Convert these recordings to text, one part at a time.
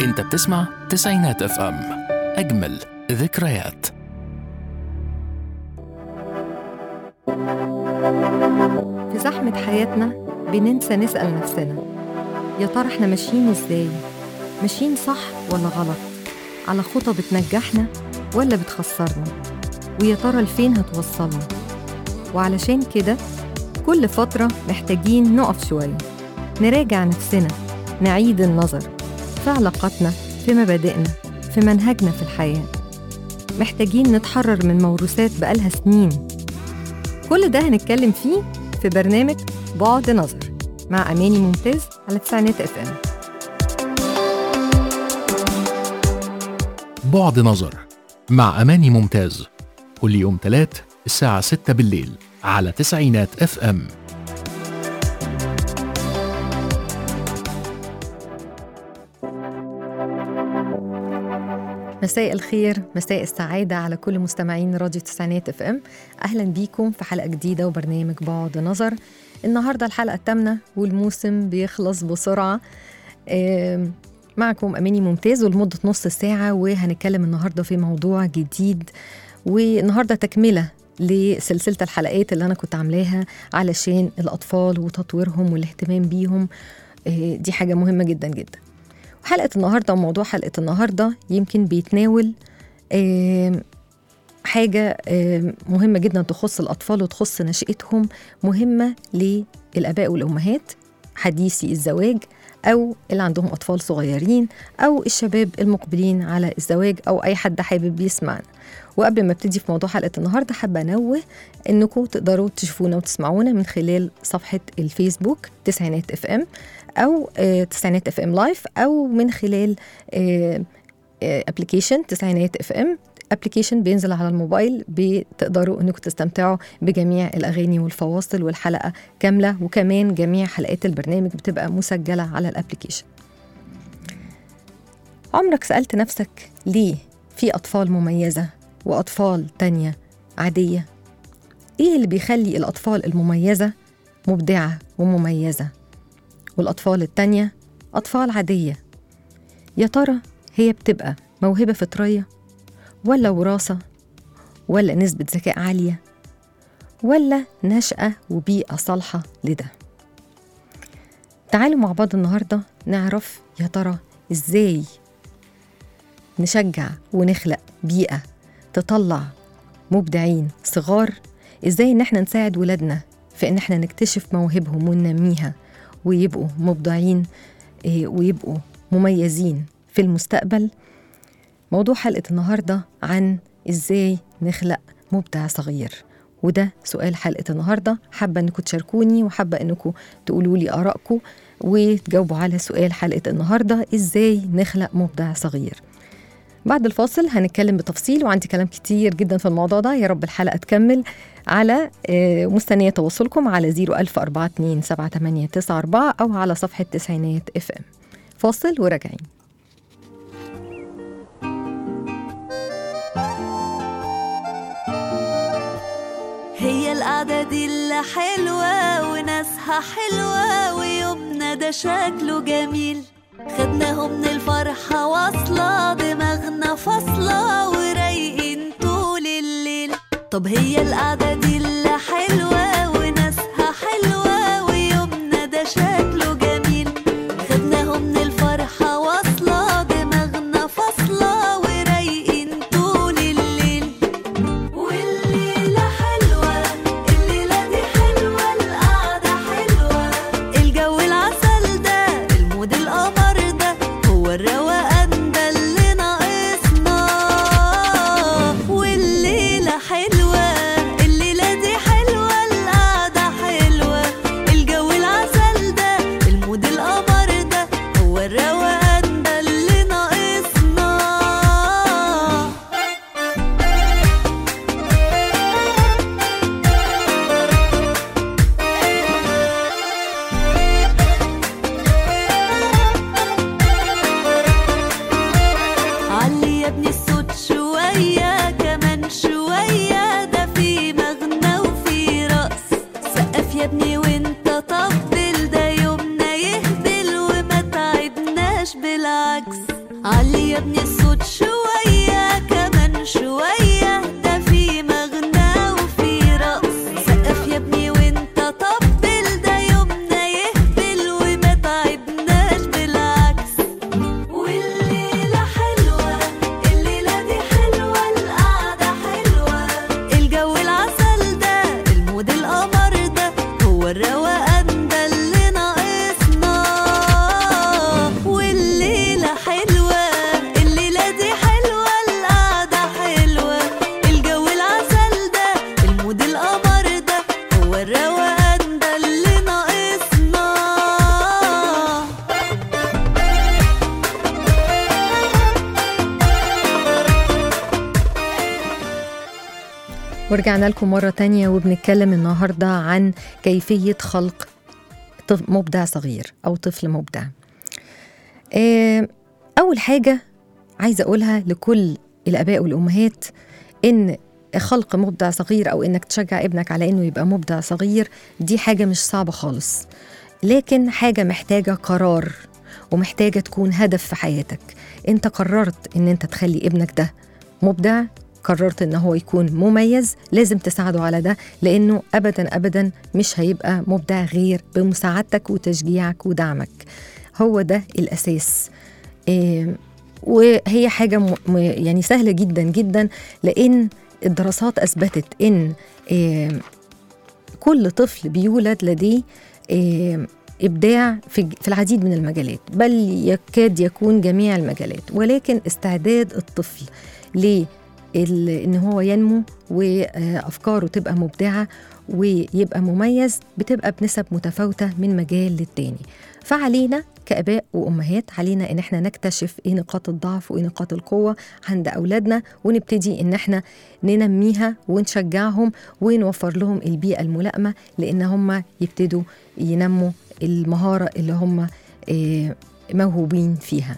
انت بتسمع تسعينات اف ام اجمل ذكريات في زحمة حياتنا بننسى نسأل نفسنا يا ترى احنا ماشيين ازاي؟ ماشيين صح ولا غلط؟ على خطى بتنجحنا ولا بتخسرنا؟ ويا ترى لفين هتوصلنا؟ وعلشان كده كل فترة محتاجين نقف شوية نراجع نفسنا نعيد النظر في علاقاتنا في مبادئنا في منهجنا في الحياة محتاجين نتحرر من موروثات بقالها سنين كل ده هنتكلم فيه في برنامج بعد نظر مع أماني ممتاز على تسعينات اف ام بعد نظر مع أماني ممتاز كل يوم تلات الساعة 6 بالليل على تسعينات اف ام مساء الخير مساء السعادة على كل مستمعين راديو تسعينات اف ام أهلا بيكم في حلقة جديدة وبرنامج بعد نظر النهاردة الحلقة الثامنة والموسم بيخلص بسرعة آم، معكم أماني ممتاز ولمدة نص ساعة وهنتكلم النهاردة في موضوع جديد والنهاردة تكملة لسلسلة الحلقات اللي أنا كنت عاملاها علشان الأطفال وتطويرهم والاهتمام بيهم آه، دي حاجة مهمة جدا جدا حلقة النهاردة وموضوع حلقة النهاردة يمكن بيتناول آم، حاجة آم، مهمة جدا تخص الأطفال وتخص نشأتهم مهمة للآباء والأمهات حديثي الزواج أو اللي عندهم أطفال صغيرين أو الشباب المقبلين على الزواج أو أي حد حابب يسمعنا وقبل ما ابتدي في موضوع حلقة النهاردة حابة أنوه إنكم تقدروا تشوفونا وتسمعونا من خلال صفحة الفيسبوك تسعينات اف ام أو آه، تسعينات اف ام لايف أو من خلال ابلكيشن تسعينات اف ام ابلكيشن بينزل على الموبايل بتقدروا انكم تستمتعوا بجميع الاغاني والفواصل والحلقه كامله وكمان جميع حلقات البرنامج بتبقى مسجله على الابلكيشن عمرك سالت نفسك ليه في اطفال مميزه واطفال تانية عاديه ايه اللي بيخلي الاطفال المميزه مبدعه ومميزه والاطفال التانية اطفال عاديه يا ترى هي بتبقى موهبه فطريه ولا وراثة ولا نسبة ذكاء عالية ولا نشأة وبيئة صالحة لده تعالوا مع بعض النهاردة نعرف يا ترى إزاي نشجع ونخلق بيئة تطلع مبدعين صغار إزاي إن احنا نساعد ولادنا في إن احنا نكتشف مواهبهم وننميها ويبقوا مبدعين إيه، ويبقوا مميزين في المستقبل موضوع حلقة النهاردة عن إزاي نخلق مبدع صغير وده سؤال حلقة النهاردة حابة أنكم تشاركوني وحابة أنكم تقولوا لي آرائكم وتجاوبوا على سؤال حلقة النهاردة إزاي نخلق مبدع صغير بعد الفاصل هنتكلم بتفصيل وعندي كلام كتير جدا في الموضوع ده يا رب الحلقة تكمل على آه، مستنية تواصلكم على 010427894 أو على صفحة تسعينات اف ام فاصل وراجعين هي القعدة دي اللي حلوة وناسها حلوة ويومنا ده شكله جميل خدناهم من الفرحة واصلة دماغنا فاصلة ورايقين طول الليل طب هي القعدة دي اللي حلوة وناسها حلوة ويومنا ده شكله جميل خدناهم من الفرحة واصلة دماغنا فاصلة ورايقين طول الليل والليلة حلوة الليلة دي حلوة القعدة حلوة الجو العسل ده المود القمر ده هو الروقان ده اللي ناقصنا والليلة حلوة الليلة دي ورجعنا لكم مرة تانية وبنتكلم النهاردة عن كيفية خلق طف- مبدع صغير أو طفل مبدع آه، أول حاجة عايزة أقولها لكل الآباء والأمهات إن خلق مبدع صغير أو إنك تشجع ابنك على إنه يبقى مبدع صغير دي حاجة مش صعبة خالص لكن حاجة محتاجة قرار ومحتاجة تكون هدف في حياتك انت قررت ان انت تخلي ابنك ده مبدع قررت ان هو يكون مميز لازم تساعده على ده لانه ابدا ابدا مش هيبقى مبدع غير بمساعدتك وتشجيعك ودعمك هو ده الاساس إيه وهي حاجه م- م- يعني سهله جدا جدا لان الدراسات اثبتت ان إيه كل طفل بيولد لديه إيه ابداع في في العديد من المجالات بل يكاد يكون جميع المجالات ولكن استعداد الطفل ل ال- ان هو ينمو وافكاره تبقى مبدعه ويبقى مميز بتبقى بنسب متفاوته من مجال للتاني فعلينا كاباء وامهات علينا ان احنا نكتشف ايه نقاط الضعف وايه نقاط القوه عند اولادنا ونبتدي ان احنا ننميها ونشجعهم ونوفر لهم البيئه الملائمه لان هم يبتدوا ينموا المهاره اللي هم آه، موهوبين فيها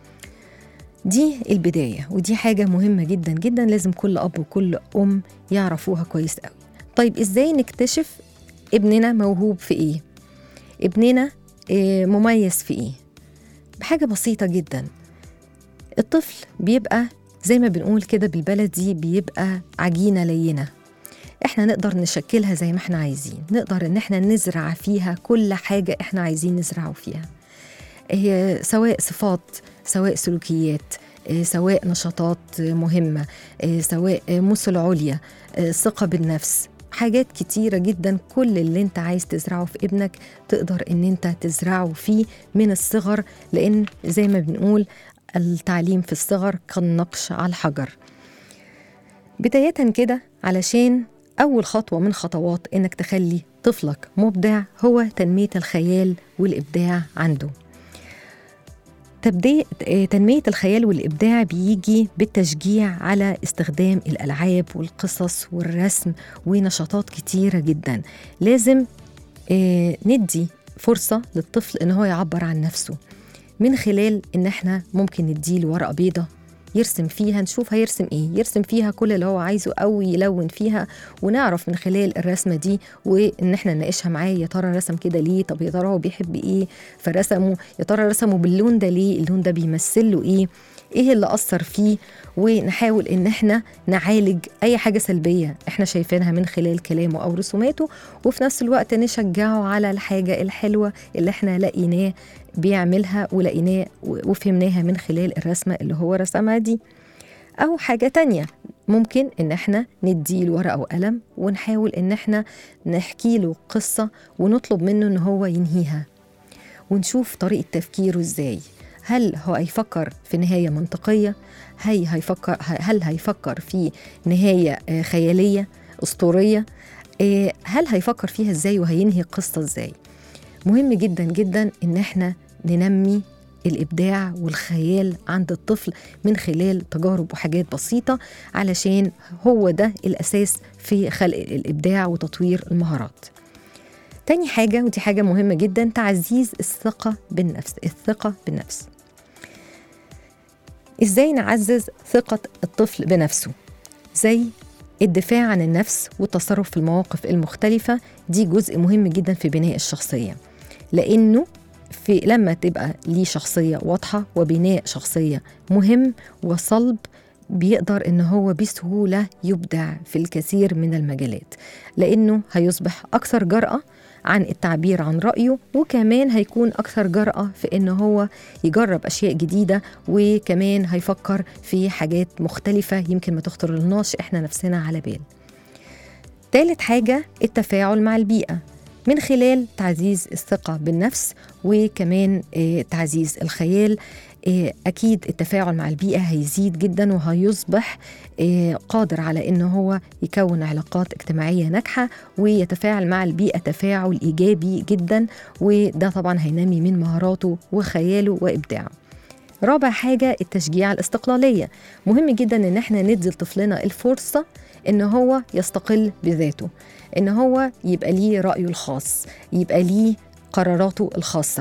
دي البداية ودي حاجة مهمة جدا جدا لازم كل أب وكل أم يعرفوها كويس قوي طيب إزاي نكتشف ابننا موهوب في إيه ابننا آه، مميز في إيه بحاجة بسيطة جدا الطفل بيبقى زي ما بنقول كده بالبلدي بيبقى عجينة لينة احنا نقدر نشكلها زي ما احنا عايزين نقدر ان احنا نزرع فيها كل حاجة احنا عايزين نزرعه فيها هي سواء صفات سواء سلوكيات آه، سواء نشاطات آه، مهمة آه، سواء آه، مثل عليا آه، ثقة بالنفس حاجات كتيرة جدا كل اللي انت عايز تزرعه في ابنك تقدر ان انت تزرعه فيه من الصغر لان زي ما بنقول التعليم في الصغر كالنقش على الحجر بداية كده علشان أول خطوة من خطوات إنك تخلي طفلك مبدع هو تنمية الخيال والإبداع عنده تبدي... آه، تنمية الخيال والإبداع بيجي بالتشجيع على استخدام الألعاب والقصص والرسم ونشاطات كتيرة جدا لازم آه، ندي فرصة للطفل إن هو يعبر عن نفسه من خلال إن إحنا ممكن نديله ورقة بيضة يرسم فيها نشوف هيرسم ايه يرسم فيها كل اللي هو عايزه او يلون فيها ونعرف من خلال الرسمه دي وان احنا نناقشها معاه يا ترى رسم كده ليه طب يا ترى هو بيحب ايه فرسمه يا ترى رسمه باللون ده ليه اللون ده بيمثل له ايه ايه اللي اثر فيه ونحاول ان احنا نعالج اي حاجه سلبيه احنا شايفينها من خلال كلامه او رسوماته وفي نفس الوقت نشجعه على الحاجه الحلوه اللي احنا لقيناه بيعملها ولقيناه وفهمناها من خلال الرسمه اللي هو رسمها دي او حاجه تانية ممكن ان احنا نديله ورقه وقلم ونحاول ان احنا نحكي له قصه ونطلب منه ان هو ينهيها ونشوف طريقه تفكيره ازاي هل هو هيفكر في نهايه منطقيه هي هيفكر هل هيفكر في نهايه آه، خياليه اسطوريه آه، هل هيفكر فيها ازاي وهينهي القصه ازاي مهم جدا جدا ان احنا ننمي الابداع والخيال عند الطفل من خلال تجارب وحاجات بسيطه علشان هو ده الاساس في خلق الابداع وتطوير المهارات تاني حاجة ودي حاجة مهمة جدا تعزيز الثقة بالنفس الثقة بالنفس ازاي نعزز ثقة الطفل بنفسه زي الدفاع عن النفس والتصرف في المواقف المختلفة دي جزء مهم جدا في بناء الشخصية لأنه في لما تبقى ليه شخصية واضحة وبناء شخصية مهم وصلب بيقدر ان هو بسهولة يبدع في الكثير من المجالات لأنه هيصبح أكثر جرأة عن التعبير عن رأيه وكمان هيكون أكثر جرأة في إن هو يجرب أشياء جديدة وكمان هيفكر في حاجات مختلفة يمكن ما تخطر لناش إحنا نفسنا على بال تالت حاجة التفاعل مع البيئة من خلال تعزيز الثقة بالنفس وكمان آه، تعزيز الخيال آه، أكيد التفاعل مع البيئة هيزيد جدا وهيصبح آه، قادر على إن هو يكون علاقات اجتماعية ناجحة ويتفاعل مع البيئة تفاعل إيجابي جدا وده طبعا هينمي من مهاراته وخياله وإبداعه رابع حاجة التشجيع الاستقلالية مهم جدا إن احنا ندي لطفلنا الفرصة ان هو يستقل بذاته ان هو يبقى ليه رايه الخاص يبقى ليه قراراته الخاصه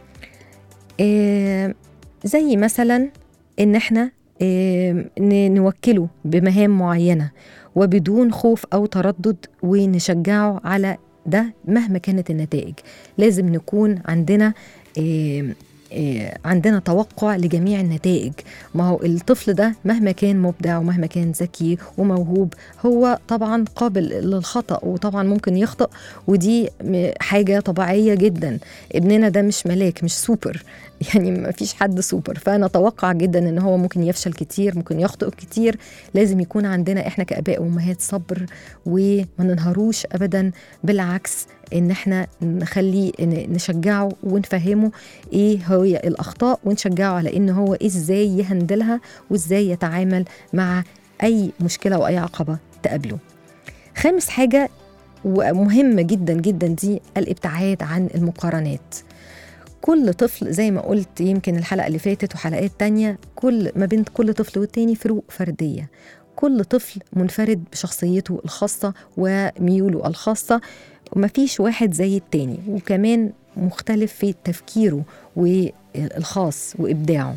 آه، زي مثلا ان احنا آه، ن- نوكله بمهام معينه وبدون خوف او تردد ونشجعه على ده مهما كانت النتائج لازم نكون عندنا آه، آه، عندنا توقع لجميع النتائج ما هو الطفل ده مهما كان مبدع ومهما كان ذكي وموهوب هو طبعا قابل للخطأ وطبعا ممكن يخطأ ودي م- حاجة طبيعية جدا ابننا ده مش ملاك مش سوبر يعني ما فيش حد سوبر فنتوقع جدا ان هو ممكن يفشل كتير ممكن يخطئ كتير لازم يكون عندنا احنا كاباء وامهات صبر وما ننهروش ابدا بالعكس ان احنا نخليه ن- نشجعه ونفهمه ايه هي الاخطاء ونشجعه على ان هو ازاي يهندلها وازاي يتعامل مع اي مشكله واي عقبه تقابله خامس حاجه ومهمه جدا جدا دي الابتعاد عن المقارنات كل طفل زي ما قلت يمكن الحلقة اللي فاتت وحلقات تانية كل ما بين كل طفل والتاني فروق فردية كل طفل منفرد بشخصيته الخاصة وميوله الخاصة ومفيش واحد زي التاني وكمان مختلف في تفكيره والخاص وإبداعه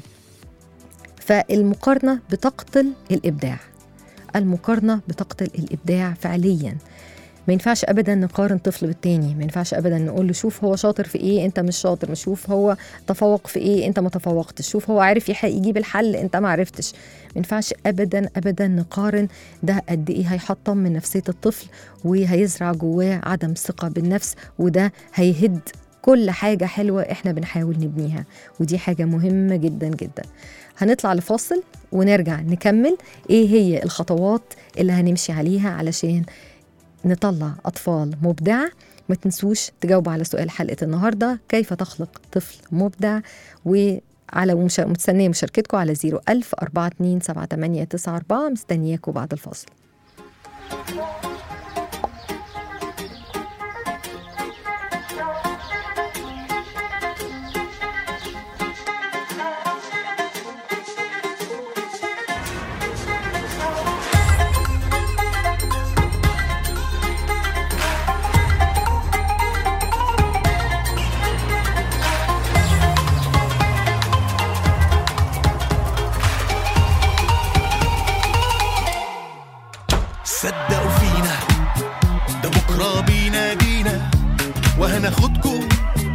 فالمقارنة بتقتل الإبداع المقارنة بتقتل الإبداع فعلياً ما ينفعش ابدا نقارن طفل بالتاني ما ينفعش ابدا نقول له شوف هو شاطر في ايه انت مش شاطر ما شوف هو تفوق في ايه انت ما تفوقتش شوف هو عارف يح- يجيب الحل انت ما عرفتش ما ينفعش ابدا ابدا نقارن ده قد ايه هيحطم من نفسيه الطفل وهيزرع جواه عدم ثقه بالنفس وده هيهد كل حاجه حلوه احنا بنحاول نبنيها ودي حاجه مهمه جدا جدا هنطلع لفاصل ونرجع نكمل ايه هي الخطوات اللي هنمشي عليها علشان نطلع أطفال مبدعة ما تنسوش تجاوبوا على سؤال حلقة النهاردة كيف تخلق طفل مبدع وعلى ومش- مستنية مشاركتكم على 01000 427 مستنياكم بعد الفاصل صدقوا فينا ده بكرة بينادينا وهناخدكم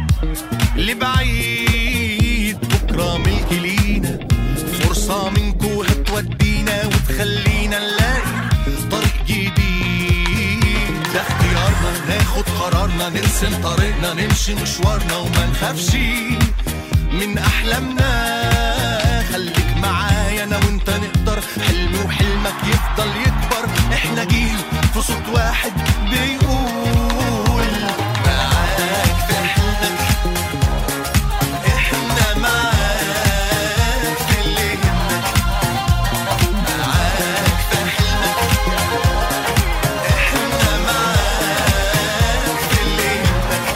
لبعيد بكرة ملك لينا فرصة منكو هتودينا وتخلينا نلاقي طريق جديد ده اختيارنا ناخد قرارنا نرسم طريقنا نمشي مشوارنا وما نخافش من أحلامنا خليك معايا أنا وأنت نقدر حلمي وحلمك يفضل يكبر احنا جيل في صوت واحد بيقول معاك في حلمك احنا معاك في اللي يهمك معاك في حلمك احنا معاك في اللي يهمك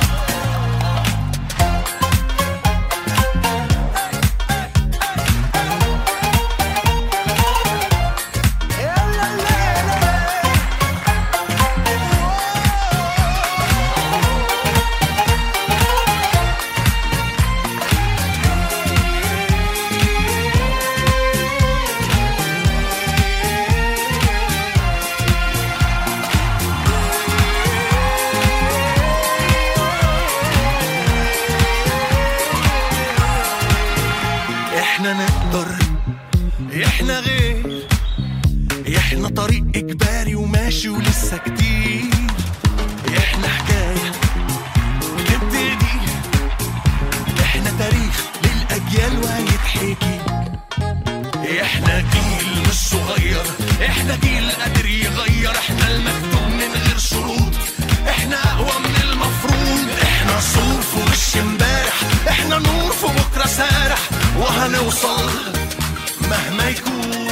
احنا نقدر احنا غير احنا طريق اجباري وماشي ولسه كتير احنا حكايه تبتدي احنا تاريخ للاجيال وهيتحكي احنا جيل مش صغير احنا جيل قادر يغير احنا المكتوب من غير شروط احنا اقوى من المفروض احنا صوف ومش امبارح احنا نور في بكره سارح وهنوصل مهما يكون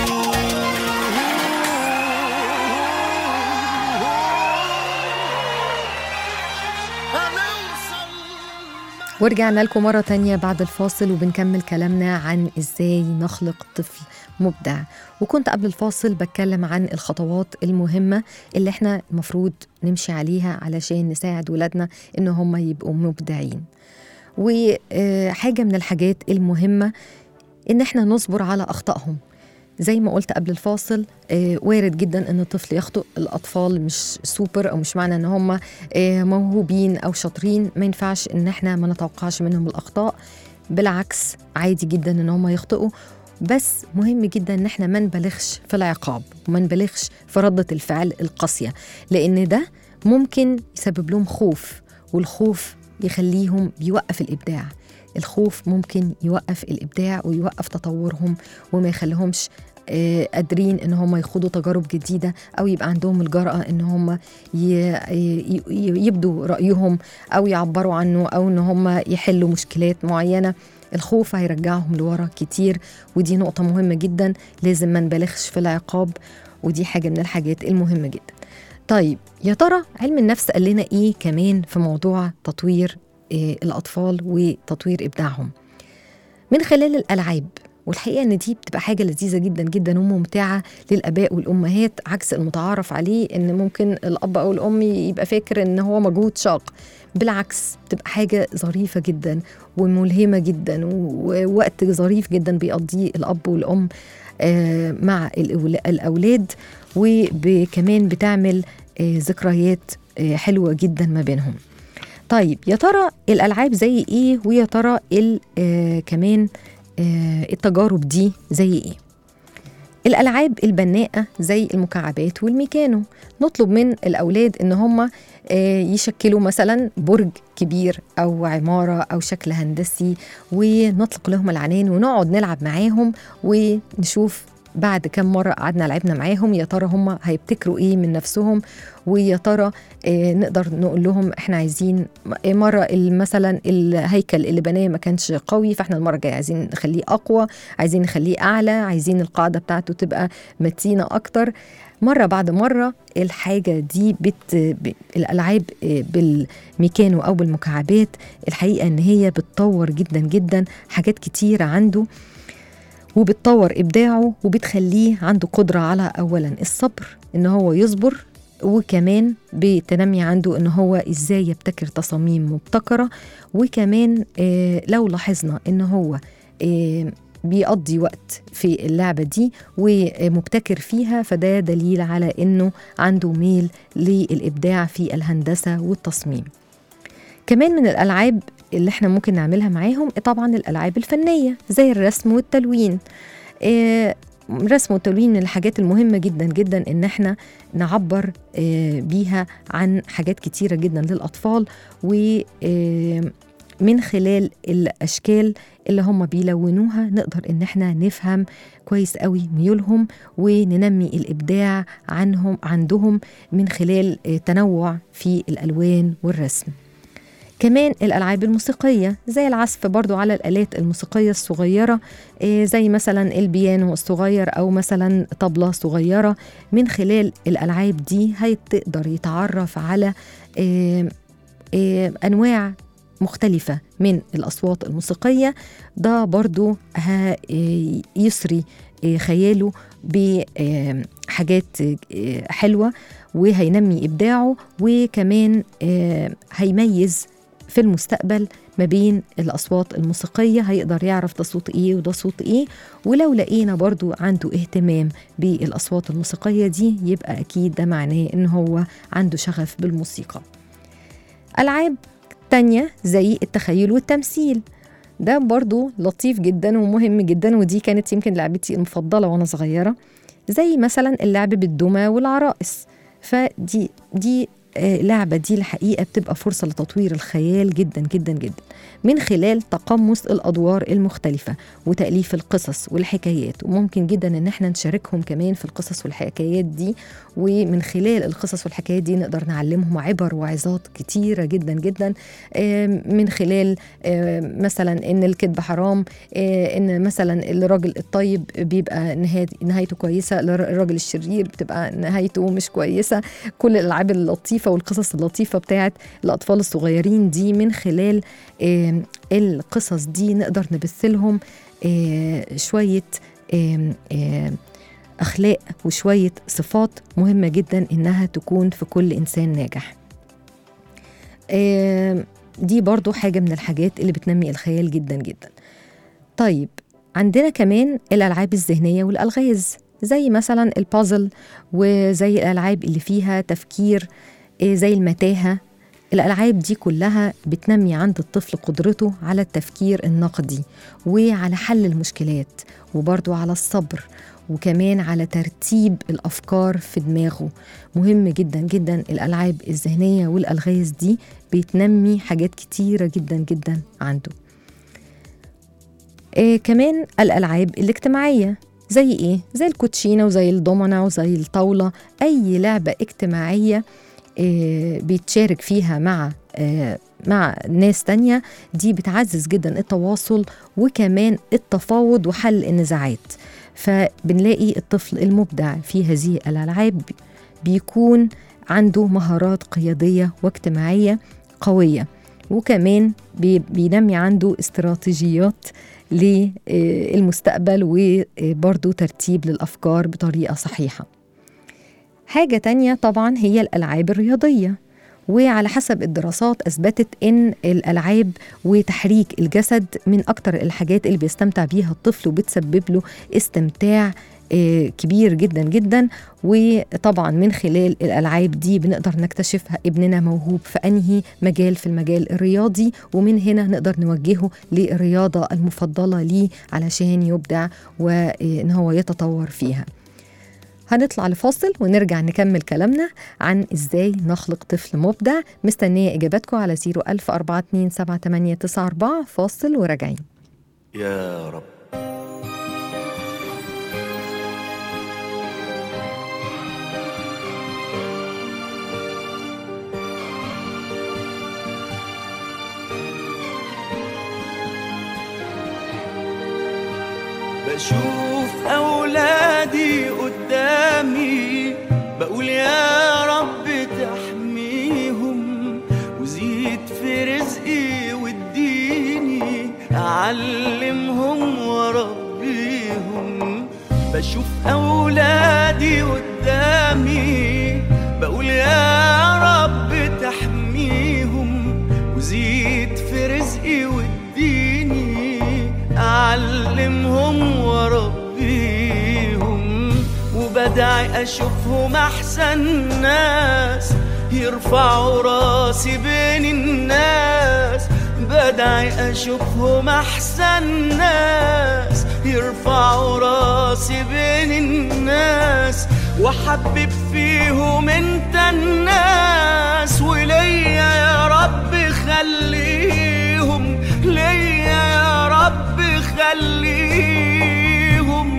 هنوصل ورجعنا لكم مرة تانية بعد الفاصل وبنكمل كلامنا عن ازاي نخلق طفل مبدع وكنت قبل الفاصل بتكلم عن الخطوات المهمة اللي احنا المفروض نمشي عليها علشان نساعد ولادنا ان هم يبقوا مبدعين وحاجة من الحاجات المهمة ان احنا نصبر على اخطائهم زي ما قلت قبل الفاصل آه، وارد جدا ان الطفل يخطئ الاطفال مش سوبر او مش معنى ان هم آه، موهوبين او شاطرين ما ينفعش ان احنا ما نتوقعش منهم الاخطاء بالعكس عادي جدا ان هم يخطئوا بس مهم جدا ان احنا ما نبالغش في العقاب وما نبالغش في ردة الفعل القاسية لان ده ممكن يسبب لهم خوف والخوف يخليهم بيوقف الابداع الخوف ممكن يوقف الابداع ويوقف تطورهم وما يخليهمش آه، قادرين ان هم يخوضوا تجارب جديده او يبقى عندهم الجرأه ان هم ي- ي- ي- يبدوا رايهم او يعبروا عنه او ان هم يحلوا مشكلات معينه الخوف هيرجعهم لورا كتير ودي نقطه مهمه جدا لازم ما نبالغش في العقاب ودي حاجه من الحاجات المهمه جدا طيب يا ترى علم النفس قال لنا ايه كمان في موضوع تطوير آه، الاطفال وتطوير ابداعهم من خلال الالعاب والحقيقه ان دي بتبقى حاجه لذيذه جدا جدا وممتعه للاباء والامهات عكس المتعارف عليه ان ممكن الاب او الام يبقى فاكر ان هو مجهود شاق بالعكس بتبقى حاجه ظريفه جدا وملهمه جدا ووقت ظريف جدا بيقضيه الاب والام آه، مع الأول- الاولاد وكمان بتعمل آه، ذكريات آه، حلوه جدا ما بينهم طيب يا ترى الالعاب زي ايه ويا ترى ال- آه كمان آه التجارب دي زي ايه الالعاب البناءه زي المكعبات والميكانو نطلب من الاولاد ان هم آه، يشكلوا مثلا برج كبير او عماره او شكل هندسي ونطلق لهم العنان ونقعد نلعب معاهم ونشوف بعد كم مرة قعدنا لعبنا معاهم يا ترى هم هيبتكروا ايه من نفسهم ويا ترى آه نقدر نقول لهم احنا عايزين م- مرة ال- مثلا الهيكل اللي بناه ما كانش قوي فاحنا المرة الجاية عايزين نخليه أقوى عايزين نخليه أعلى عايزين القاعدة بتاعته تبقى متينة أكتر مرة بعد مرة الحاجة دي بت... ب... الألعاب آه، بالميكانو أو بالمكعبات الحقيقة إن هي بتطور جدا جدا حاجات كتيرة عنده وبتطور إبداعه وبتخليه عنده قدرة على أولا الصبر إن هو يصبر وكمان بتنمي عنده إن هو إزاي يبتكر تصاميم مبتكرة وكمان آه لو لاحظنا إن هو آه بيقضي وقت في اللعبة دي ومبتكر فيها فده دليل على إنه عنده ميل للإبداع في الهندسة والتصميم كمان من الألعاب اللي احنا ممكن نعملها معاهم طبعا الألعاب الفنية زي الرسم والتلوين آه، الرسم والتلوين من الحاجات المهمة جدا جدا إن احنا نعبر آه، بيها عن حاجات كتيرة جدا للأطفال ومن خلال الأشكال اللي هم بيلونوها نقدر إن احنا نفهم كويس قوي ميولهم وننمي الإبداع عنهم عندهم من خلال آه، تنوع في الألوان والرسم كمان الألعاب الموسيقية زي العزف برضو على الآلات الموسيقية الصغيرة آه، زي مثلا البيانو الصغير أو مثلا طبلة صغيرة من خلال الألعاب دي هيقدر يتعرف على آه، آه، أنواع مختلفة من الأصوات الموسيقية ده برضو ها- آه، يسري آه، خياله بحاجات آه، حلوة وهينمي إبداعه وكمان آه، هيميز في المستقبل ما بين الأصوات الموسيقية هيقدر يعرف ده صوت إيه وده صوت إيه ولو لقينا برضو عنده اهتمام بالأصوات الموسيقية دي يبقى أكيد ده معناه إن هو عنده شغف بالموسيقى ألعاب تانية زي التخيل والتمثيل ده برضو لطيف جدا ومهم جدا ودي كانت يمكن لعبتي المفضلة وأنا صغيرة زي مثلا اللعب بالدمى والعرائس فدي دي آه، لعبة دي الحقيقة بتبقى فرصة لتطوير الخيال جدا جدا جدا من خلال تقمص الأدوار المختلفة وتأليف القصص والحكايات وممكن جدا إن احنا نشاركهم كمان في القصص والحكايات دي ومن خلال القصص والحكايات دي نقدر نعلمهم عبر وعظات كتيرة جدا جدا آه، من خلال آه، مثلا إن الكذب حرام آه، إن مثلا الراجل الطيب بيبقى نهاية- نهايته كويسة الراجل الشرير بتبقى نهايته مش كويسة كل الألعاب اللطيفة اللطيفة والقصص اللطيفة بتاعت الأطفال الصغيرين دي من خلال آم، القصص دي نقدر نبث لهم آه، شوية آم، آم، أخلاق وشوية صفات مهمة جدا إنها تكون في كل إنسان ناجح آم، دي برضو حاجة من الحاجات اللي بتنمي الخيال جدا جدا طيب عندنا كمان الألعاب الذهنية والألغاز زي مثلا البازل وزي الألعاب اللي فيها تفكير آه، زي المتاهة الألعاب دي كلها بتنمي عند الطفل قدرته على التفكير النقدي وعلى حل المشكلات وبرضو على الصبر وكمان على ترتيب الأفكار في دماغه مهم جدا جدا الألعاب الذهنية والألغاز دي بتنمي حاجات كتيرة جدا جدا عنده آه كمان الألعاب الاجتماعية زي إيه؟ زي الكوتشينة وزي الدومنة وزي الطاولة أي لعبة اجتماعية آه بيتشارك فيها مع آه مع ناس تانية دي بتعزز جدا التواصل وكمان التفاوض وحل النزاعات فبنلاقي الطفل المبدع في هذه الألعاب بيكون عنده مهارات قيادية واجتماعية قوية وكمان بي- بينمي عنده استراتيجيات للمستقبل وبرضه ترتيب للأفكار بطريقة صحيحة حاجة تانية طبعا هي الألعاب الرياضية وعلى حسب الدراسات أثبتت إن الألعاب وتحريك الجسد من أكتر الحاجات اللي بيستمتع بيها الطفل وبتسبب له استمتاع آه، كبير جدا جدا وطبعا من خلال الألعاب دي بنقدر نكتشف ابننا موهوب في أنهي مجال في المجال الرياضي ومن هنا نقدر نوجهه للرياضة المفضلة ليه علشان يبدع وإن هو يتطور فيها هنطلع لفاصل ونرجع نكمل كلامنا عن ازاي نخلق طفل مبدع مستنية اجاباتكم على 010427894 فاصل وراجعين يا رب بشوف أولادي قدامي بقول يا رب تحميهم وزيد في رزقي واديني أعلمهم وأربيهم بشوف أولادي قدامي بقول يا رب تحميهم وزيد في رزقي واديني أعلمهم وأربيهم وبدعي أشوفهم أحسن ناس يرفعوا راسي بين الناس بدعي أشوفهم أحسن ناس يرفعوا راسي بين الناس وحبب فيهم انت الناس وليا يا رب خليهم ليا يا رب خليهم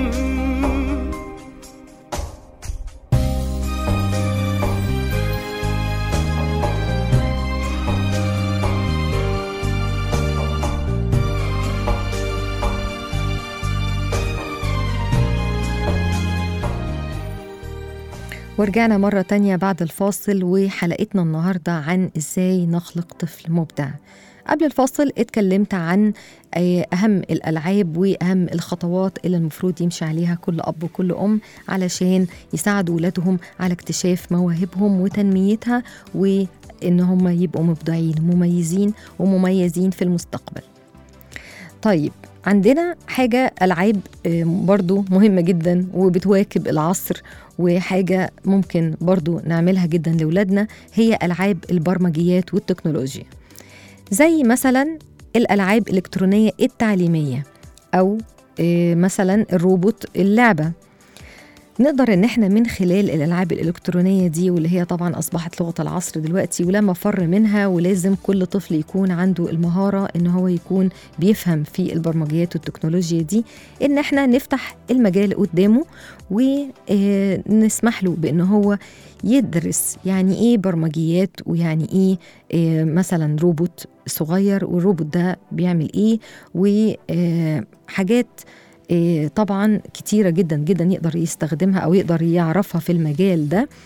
ورجعنا مرة تانية بعد الفاصل وحلقتنا النهاردة عن إزاي نخلق طفل مبدع قبل الفاصل اتكلمت عن آه، أهم الألعاب وأهم الخطوات اللي المفروض يمشي عليها كل أب وكل أم علشان يساعدوا ولادهم على اكتشاف مواهبهم وتنميتها وإن هم يبقوا مبدعين مميزين ومميزين في المستقبل طيب عندنا حاجة ألعاب آه، برضو مهمة جدا وبتواكب العصر وحاجة ممكن برضو نعملها جدا لولادنا هي ألعاب البرمجيات والتكنولوجيا زي مثلا الألعاب الإلكترونية التعليمية أو آه، مثلا الروبوت اللعبة نقدر ان احنا من خلال الالعاب الالكترونيه دي واللي هي طبعا اصبحت لغه العصر دلوقتي ولا مفر منها ولازم كل طفل يكون عنده المهاره ان هو يكون بيفهم في البرمجيات والتكنولوجيا دي ان احنا نفتح المجال قدامه ونسمح له بان هو يدرس يعني ايه برمجيات ويعني ايه آه، مثلا روبوت صغير والروبوت ده بيعمل ايه وحاجات طبعا كتيرة جدا جدا يقدر يستخدمها أو يقدر يعرفها في المجال ده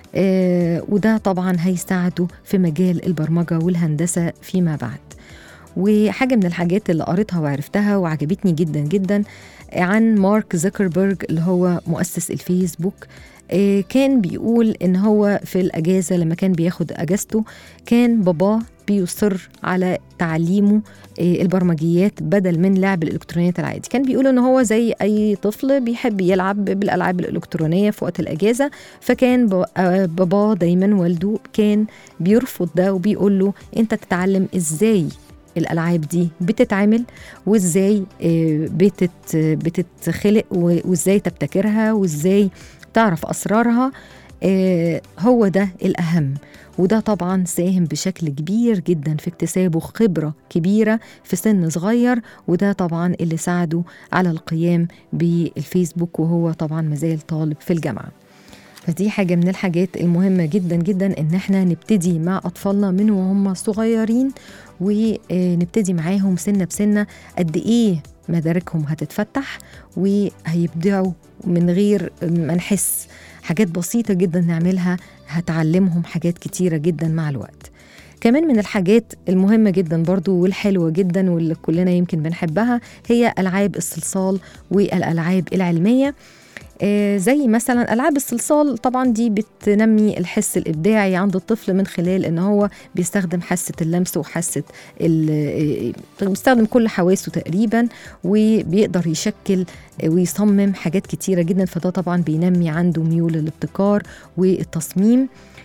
آه، وده طبعا هيساعده في مجال البرمجة والهندسة فيما بعد وحاجة من الحاجات اللي قريتها وعرفتها وعجبتني جدا جدا عن مارك زكربرج اللي هو مؤسس الفيسبوك آه، كان بيقول ان هو في الاجازه لما كان بياخد اجازته كان باباه بيصر على تعليمه آه، البرمجيات بدل من لعب الالكترونيات العادي كان بيقول ان هو زي اي طفل بيحب يلعب بالالعاب الالكترونيه في وقت الاجازه فكان ب- آه، باباه دايما والده كان بيرفض ده وبيقول له انت تتعلم ازاي الالعاب دي بتتعمل وازاي آه، بتت بتتخلق و- وازاي تبتكرها وازاي تعرف اسرارها آه، هو ده الاهم وده طبعا ساهم بشكل كبير جدا في اكتسابه خبره كبيره في سن صغير وده طبعا اللي ساعده على القيام بالفيسبوك وهو طبعا مازال طالب في الجامعه فدي حاجة من الحاجات المهمة جدا جدا إن احنا نبتدي مع أطفالنا من وهم صغيرين ونبتدي معاهم سنة بسنة قد إيه مداركهم هتتفتح وهيبدعوا من غير ما نحس حاجات بسيطة جدا نعملها هتعلمهم حاجات كتيرة جدا مع الوقت كمان من الحاجات المهمة جدا برضو والحلوة جدا واللي كلنا يمكن بنحبها هي ألعاب الصلصال والألعاب العلمية آه، زي مثلا العاب الصلصال طبعا دي بتنمي الحس الابداعي عند الطفل من خلال ان هو بيستخدم حاسه اللمس وحاسه ال- آه، بيستخدم كل حواسه تقريبا وبيقدر يشكل آه، ويصمم حاجات كتيره جدا فده طبعا بينمي عنده ميول الابتكار والتصميم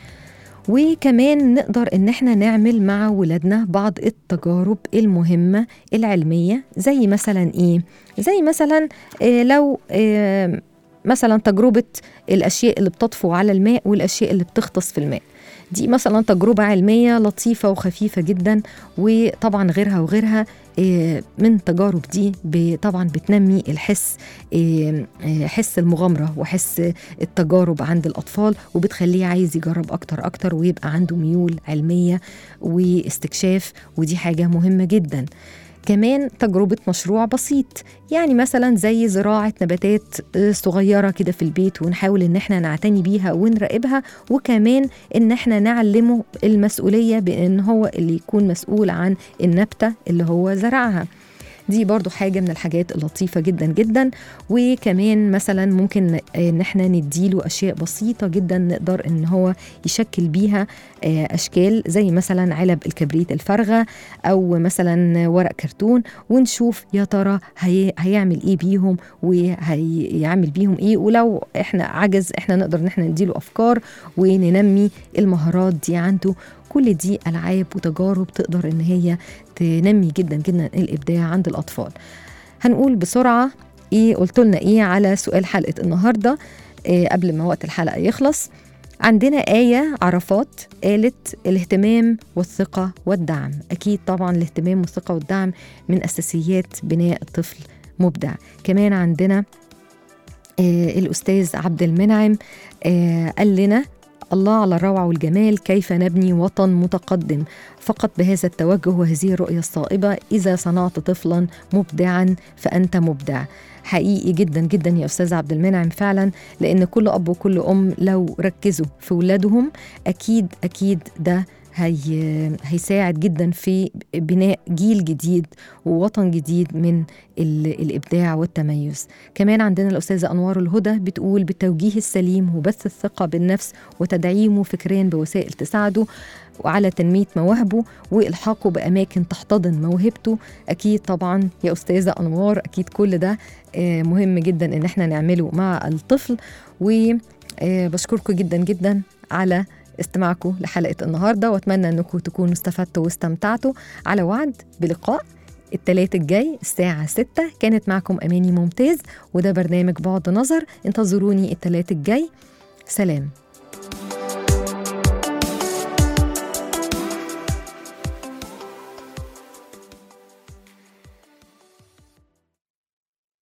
وكمان نقدر ان احنا نعمل مع ولادنا بعض التجارب المهمه العلميه زي مثلا ايه زي مثلا آه، لو آه، مثلا تجربه الاشياء اللي بتطفو على الماء والاشياء اللي بتغطس في الماء دي مثلا تجربة علمية لطيفة وخفيفة جدا وطبعا غيرها وغيرها آه، من تجارب دي ب- طبعا بتنمي الحس آه، آه، حس المغامرة وحس التجارب عند الأطفال وبتخليه عايز يجرب أكتر أكتر ويبقى عنده ميول علمية واستكشاف ودي حاجة مهمة جدا كمان تجربة مشروع بسيط يعني مثلا زي زراعة نباتات آه، صغيرة كده في البيت ونحاول ان احنا نعتني بيها ونراقبها وكمان ان احنا نعلمه المسؤولية بان هو اللي يكون مسؤول عن النبتة اللي هو زرعها دي برضو حاجة من الحاجات اللطيفة جدا جدا وكمان مثلا ممكن ان احنا نديله اشياء بسيطة جدا نقدر ان هو يشكل بيها آه، اشكال زي مثلا علب الكبريت الفارغة او مثلا ورق كرتون ونشوف يا ترى هي هيعمل ايه بيهم وهيعمل بيهم ايه ولو احنا عجز احنا نقدر ان احنا نديله افكار وننمي المهارات دي عنده كل دي العاب وتجارب تقدر ان هي تنمي جدا جدا الابداع عند الاطفال هنقول بسرعه ايه قلت لنا ايه على سؤال حلقه النهارده إيه قبل ما وقت الحلقه يخلص عندنا آية عرفات قالت الاهتمام والثقة والدعم أكيد طبعا الاهتمام والثقة والدعم من أساسيات بناء الطفل مبدع كمان عندنا آه الأستاذ عبد المنعم آه قال لنا الله على الروعة والجمال كيف نبني وطن متقدم فقط بهذا التوجه وهذه الرؤية الصائبة إذا صنعت طفلا مبدعا فأنت مبدع حقيقي جدا جدا يا أستاذ عبد المنعم فعلا لأن كل أب وكل أم لو ركزوا في ولادهم أكيد أكيد ده هي هيساعد جدا في بناء جيل جديد ووطن جديد من ال- الابداع والتميز كمان عندنا الاستاذه انوار الهدى بتقول بالتوجيه السليم وبث الثقه بالنفس وتدعيمه فكريا بوسائل تساعده وعلى تنميه مواهبه والحاقه باماكن تحتضن موهبته اكيد طبعا يا استاذه انوار اكيد كل ده آه، مهم جدا ان احنا نعمله مع الطفل وبشكركم جدا جدا على استماعكم لحلقه النهارده واتمنى انكم تكونوا استفدتوا واستمتعتوا على وعد بلقاء التلات الجاي الساعة 6 كانت معكم أماني ممتاز وده برنامج بعد نظر انتظروني التلات الجاي سلام